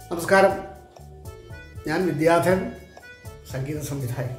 നമസ്കാരം ഞാൻ വിദ്യാധരൻ സംഗീത സംവിധായകൻ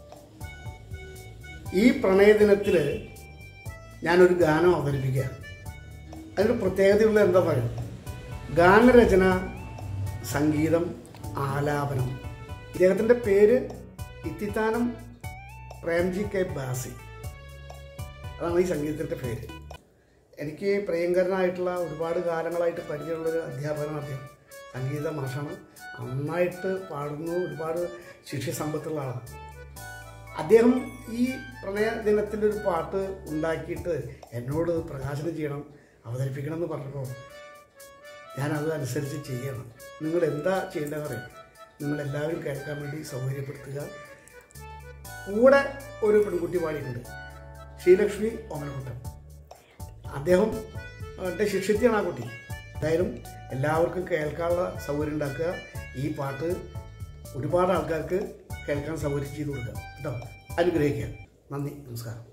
ഈ പ്രണയദിനത്തിൽ ഞാനൊരു ഗാനം അവതരിപ്പിക്കുകയാണ് അതിന് പ്രത്യേകതയുള്ള എന്താ പറയുക ഗാനരചന സംഗീതം ആലാപനം ഇദ്ദേഹത്തിൻ്റെ പേര് ഇത്തിത്താനം പ്രേംജി കെ ബാസി അതാണ് ഈ സംഗീതത്തിൻ്റെ പേര് എനിക്ക് പ്രിയങ്കരനായിട്ടുള്ള ഒരുപാട് കാലങ്ങളായിട്ട് പരിചയമുള്ളൊരു അധ്യാപകനാണ് അദ്ദേഹം സംഗീത മാഷാണ് നന്നായിട്ട് പാടുന്നു ഒരുപാട് ശിഷ്യസമ്പത്തുള്ള ആളാണ് അദ്ദേഹം ഈ പ്രണയ ദിനത്തിൻ്റെ ഒരു പാട്ട് ഉണ്ടാക്കിയിട്ട് എന്നോട് പ്രകാശനം ചെയ്യണം അവതരിപ്പിക്കണം എന്ന് പറഞ്ഞപ്പോൾ ഞാനത് അനുസരിച്ച് ചെയ്യണം നിങ്ങൾ എന്താ ചെയ്യേണ്ടതെന്ന് അറിയാം നിങ്ങളെല്ലാവരും കേൾക്കാൻ വേണ്ടി സൗകര്യപ്പെടുത്തുക കൂടെ ഒരു പെൺകുട്ടി പാടിയിട്ടുണ്ട് ശ്രീലക്ഷ്മി ഓമനക്കുട്ടൻ അദ്ദേഹം എൻ്റെ ശിഷ്യത്തിയാണ് ആ കുട്ടി എന്തായാലും എല്ലാവർക്കും കേൾക്കാനുള്ള സൗകര്യം ഉണ്ടാക്കുക ഈ പാട്ട് ഒരുപാട് ആൾക്കാർക്ക് കേൾക്കാൻ സൗകര്യം ചെയ്തു കൊടുക്കുക കേട്ടോ അനുഗ്രഹിക്കുക നന്ദി നമസ്കാരം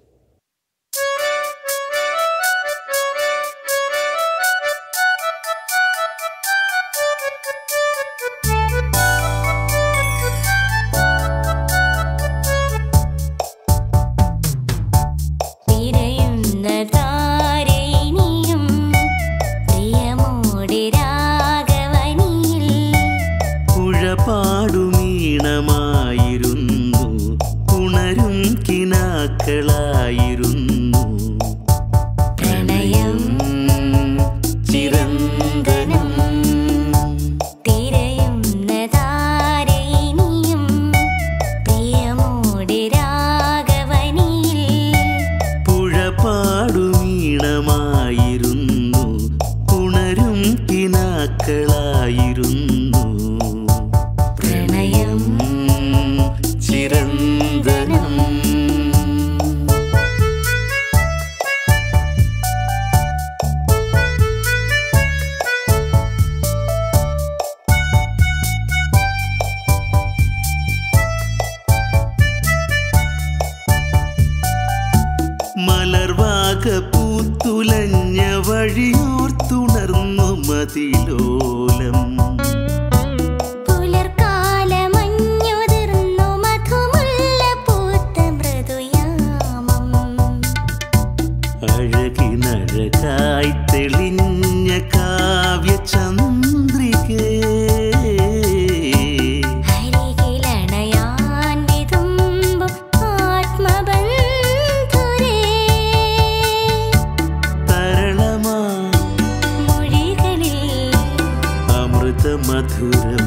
തിരയുന്നതാരേനിയും പ്രിയമോടെ രാഗവനിയിൽ പുഴപാടുമീണമായിരുന്നു ഉണരും കിനാക്കളായിരുന്നു പ്രണയം ചിരന്തനം തിരയുന്നതാരേനിയും പ്രിയമോടെ രാഗവനിയിൽ പുഴപാടുമീണമായിരുന്നു ഉണരും കിനാക്കളായിരുന്നു പ്രണയം ചിരന്തനം മലർവാക പൂത്തുലഞ്ഞ വഴിയോർത്തുണർന്നു മതിലോലം പുലർക്കാലമഞ്ഞുതിർന്നു മധുമുല്ല പൂത്ത മൃദുയാമം അഴകിനഴകായി തെളിഞ്ഞ കാവ്യ ചന്ദ്രികേ അരികിലണയാൻ വിതുമ്പും ആത്മബന്ധുരേ തരളമാ മൊഴികളിൽ അമൃതമധുരം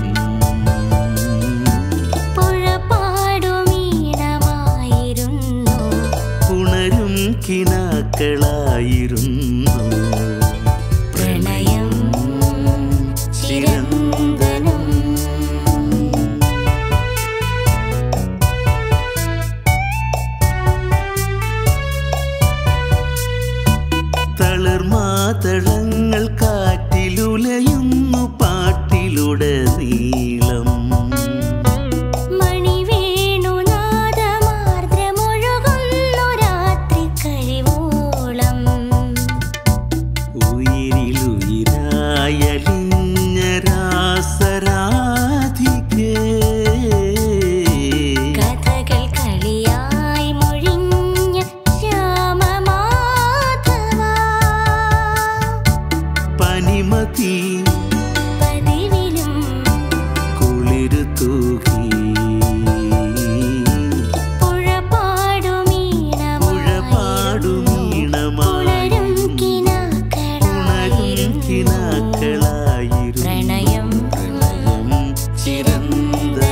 പുഴപാടുമീണമായിരുന്നു ഉണരും കിനാക്കളായിരുന്നു പ്രണയം ചിരന്തനം തളിർമാതളങ്ങൾ കാറ്റിലുലയുന്നു പാട്ടിലുടെ നീളം മണിവേണുനാദമാർദ്രമൊഴുകുന്നു രാത്രി കഴിവോളം ഉയിരിലുയിരായലിഞ്ഞ രാസരാധികേ കഥകൾ കളിയായി മൊഴിഞ്ഞ ശ്യാമമാധവ പനിമതി പതിവിലും കുളിരു തൂകി പുഴപാടുമീണമായിരുന്നു പുഴപാടുമീണമായിരുന്നു കിനാക്കളായിരുന്നു ഉണരും കിനാക്കളായിരുന്നു പ്രണയം ചിരന്തനം